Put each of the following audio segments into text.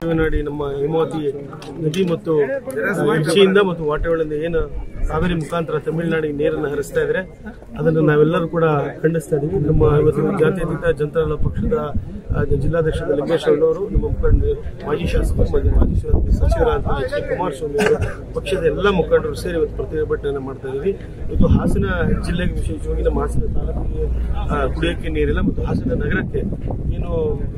ವಾಯುನಾಡಿ ನಮ್ಮ ಹೇಮಾವತಿ ನದಿ ಮತ್ತು ಹೆಂಚಿಯಿಂದ ಮತ್ತು ವಾಟೆಗಳಿಂದ ಏನು ಕಾವೇರಿ ಮುಖಾಂತರ ತಮಿಳುನಾಡಿಗೆ ನೀರನ್ನು ಹರಿಸ್ತಾ ಇದ್ರೆ ಅದನ್ನು ನಾವೆಲ್ಲರೂ ಕೂಡ ಖಂಡಿಸ್ತಾ ಇದೀವಿ ನಮ್ಮ ಇವತ್ತು ಜಾತ್ಯತೀತ ಜನತಾದಳ ಪಕ್ಷದ ಆ, ಜಿಲ್ಲಾಧ್ಯಕ್ಷ ಲಿಂಗೇಶ್ ಅವರು ನಮ್ಮ ಮುಖಂಡರು ಮಾಜಿ ಶಾಸಕರು ಮತ್ತು ಮಾಜಿ ಸ- ಸಚಿವರಾದ ಎಚ್ ಡಿ ಕುಮಾರಸ್ವಾಮಿ ಅವರು ಪಕ್ಷದ ಎಲ್ಲ ಮುಖಂಡರು ಸೇರಿ ಇವತ್ತು ಪ್ರತಿಭಟನೆ ಮಾಡ್ತಾ ಇದೀವಿ ಇವತ್ತು ಹಾಸನ ಜಿಲ್ಲೆಗೆ ವಿಶೇಷವಾಗಿ ನಮ್ಮ ಹಾಸನ ತಾಲೂಕಿಗೆ ಆ, ಕುಡಿಯೋಕ್ಕೆ ನೀರಿಲ್ಲ ಮತ್ತು ಹಾಸನ ನಗರಕ್ಕೆ ಏನು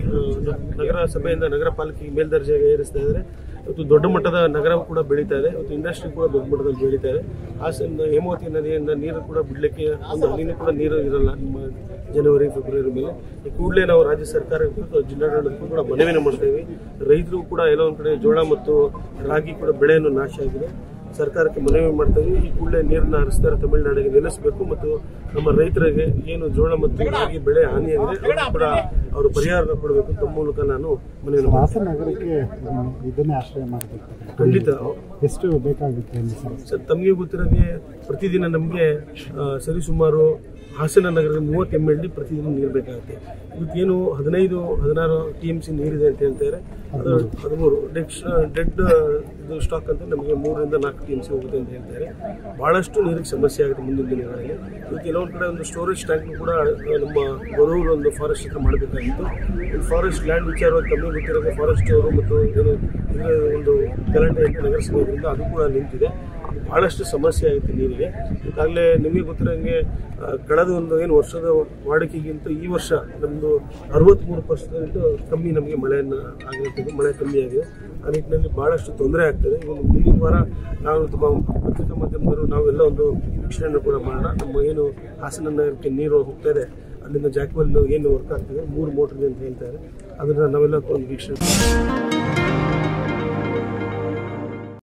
ಆ, ನಗರ ಸಭೆಯಿಂದ ನಗರ ಪಾಲಿಕೆಗೆ ಮೇಲ್ದರ್ಜೆಗೆ ಏರಿಸ್ತಾ ಇದ್ದಾರೆ ಇವತ್ತು ದೊಡ್ಡ ಮಟ್ಟದ ನಗರ ಕೂಡ ಬೆಳೀತಾ ಇದೆ ಇವತ್ತು ಇಂಡಸ್ಟ್ರಿ ಕೂಡ ದೊಡ್ಡ ಮಟ್ಟದಲ್ಲಿ ಬೆಳೀತಾ ಇದೆ ಹಾಸನ ಹೇಮಾವತಿ ನದಿಯಿಂದ ನೀರು ಕೂಡ ಬಿಡಲಿಕ್ಕೆ ಒಂದು ಹನಿನೂ ಕೂಡ ನೀರು ಇರಲ್ಲ ನಿಮ್ಮ ಜನವರಿ ಫೆಬ್ರವರಿ ಮೇಲೆ ಈ ಕೂಡಲೇ ನಾವು ರಾಜ್ಯ ಸರ್ಕಾರ ಮತ್ತು ಜಿಲ್ಲಾಡಳಿತಕ್ಕೂ ಕೂಡ ಮನವಿನ ಮಾಡ್ತೇವೆ ರೈತರು ಕೂಡ ಎಲ್ಲೋ ಒಂದು ಕಡೆ ಜೋಳ ಮತ್ತು ರಾಗಿ ಕೂಡ ಬೆಳೆಯನ್ನು ನಾಶ ಆಗಿದೆ ಸರ್ಕಾರಕ್ಕೆ ಮನವಿ ಮಾಡ್ತೇವೆ ಈ ಕೂಡಲೇ ನೀರನ್ನ ಹರಿಸ್ತಾರೆ ತಮಿಳುನಾಡಿಗೆ ನಿಲ್ಲಿಸಬೇಕು ಮತ್ತು ನಮ್ಮ ರೈತರಿಗೆ ಏನು ಜೋಳ ಮತ್ತು ರಾಗಿ ಬೆಳೆ ಹಾನಿಯಾಗಿದೆ ಅವ್ರಿಗೂ ಕೂಡ ಅವರು ಪರಿಹಾರ ಕೊಡಬೇಕು ತಮ್ಮ ಮೂಲಕ ನಾನು ಮನವಿ ಮಾಡ್ತೇನೆ ಹಾಸನ ನಗರಕ್ಕೆ ಹ್ಮ್, ಇದನ್ನೇ ಆಶ್ರಯ ಮಾಡಬೇಕು ಖಂಡಿತ ಎಷ್ಟು ಬೇಕಾಗುತ್ತೆ ಅಂತ ಸರ್ ಸರ್ ತಮಗೆ ಗೊತ್ತಿರೋಂಗೆ ಪ್ರತಿದಿನ ನಮಗೆ ಸರಿಸುಮಾರು ಹಾಸನ ನಗರದ ಮೂವತ್ತು ಎಮ್ ಎಲ್ ಡಿ ಪ್ರತಿದಿನ ನೀರು ಬೇಕಾಗುತ್ತೆ ಇವತ್ತೇನು ಹದಿನೈದು ಹದಿನಾರು ಟಿ ಎಮ್ ಸಿ ನೀರಿದೆ ಅಂತ ಹೇಳ್ತಾರೆ ಅದು ಹದಿಮೂರು ಡೆಡ್ ಡೆಡ್ ಇದು ಸ್ಟಾಕ್ ಅಂತ ನಮಗೆ ಮೂರರಿಂದ ನಾಲ್ಕು ಟಿ ಎಮ್ ಸಿ ಹೋಗುತ್ತೆ ಅಂತ ಹೇಳ್ತಾರೆ ಭಾಳಷ್ಟು ನೀರಿಗೆ ಸಮಸ್ಯೆ ಆಗುತ್ತೆ ಮುಂದಿನ ದಿನಗಳಲ್ಲಿ ಇವತ್ತು ಕೆಲವೊಂದು ಕಡೆ ಒಂದು ಸ್ಟೋರೇಜ್ ಟ್ಯಾಂಕ್ ಕೂಡ ಆ, ನಮ್ಮ ಗೊರೂರು ಒಂದು ಫಾರೆಸ್ಟ್ ಹತ್ರ ಮಾಡಬೇಕಾಗಿತ್ತು ಒಂದು ಫಾರೆಸ್ಟ್ ಲ್ಯಾಂಡ್ ವಿಚಾರವಾಗಿ ತಮಗೆ ಗೊತ್ತಿರೋದು ಫಾರೆಸ್ಟ್ ಅವರು ಮತ್ತು ಏನು ಇದರ ಒಂದು ಗಲಾಟೆಯಲ್ಲಿ ನಗರಸಭೆಯಿಂದ ಅದು ಕೂಡ ನಿಂತಿದೆ ಬಹಳಷ್ಟು ಸಮಸ್ಯೆ ಆಗುತ್ತೆ ನೀರಿಗೆ ಈಗಾಗಲೇ ನಿಮಗೆ ಗೊತ್ತಿರೋಂಗೆ ಆ, ಕಳೆದ ಒಂದು ಏನು ವರ್ಷದ ವಾಡಿಕೆಗಿಂತ ಈ ವರ್ಷ ನಮ್ಮದು ಅರವತ್ತ್ಮೂರು ಪರ್ಸೆಂಟ್ ಕಮ್ಮಿ ನಮಗೆ ಮಳೆಯನ್ನು ಆಗಿರ್ತದೆ ಮಳೆ ಕಮ್ಮಿ ಆಗಿದೆ ಆ ನಿಟ್ಟಿನಲ್ಲಿ ಬಹಳಷ್ಟು ತೊಂದರೆ ಆಗ್ತದೆ ಇವಾಗ ಮುಂದಿನ ವಾರ ನಾವು ತುಂಬ ಪತ್ರಿಕಾ ಮಾಧ್ಯಮದವರು ನಾವೆಲ್ಲ ಒಂದು ವೀಕ್ಷಣೆಯನ್ನು ಕೂಡ ಮಾಡೋಣ ನಮ್ಮ ಏನು ಹಾಸನ ನಗರಕ್ಕೆ ನೀರು ಹೋಗ್ತಾ ಇದೆ ಅಲ್ಲಿಂದ ಜಾಕ್ವೆಲ್ ಏನು ವರ್ಕ್ ಆಗ್ತಿದೆ ಮೂರು ಮೋಟ್ರ್ ಅಂತ ಹೇಳ್ತಾರೆ ಅದನ್ನು ನಾವೆಲ್ಲ ಒಂದು ವೀಕ್ಷಣೆ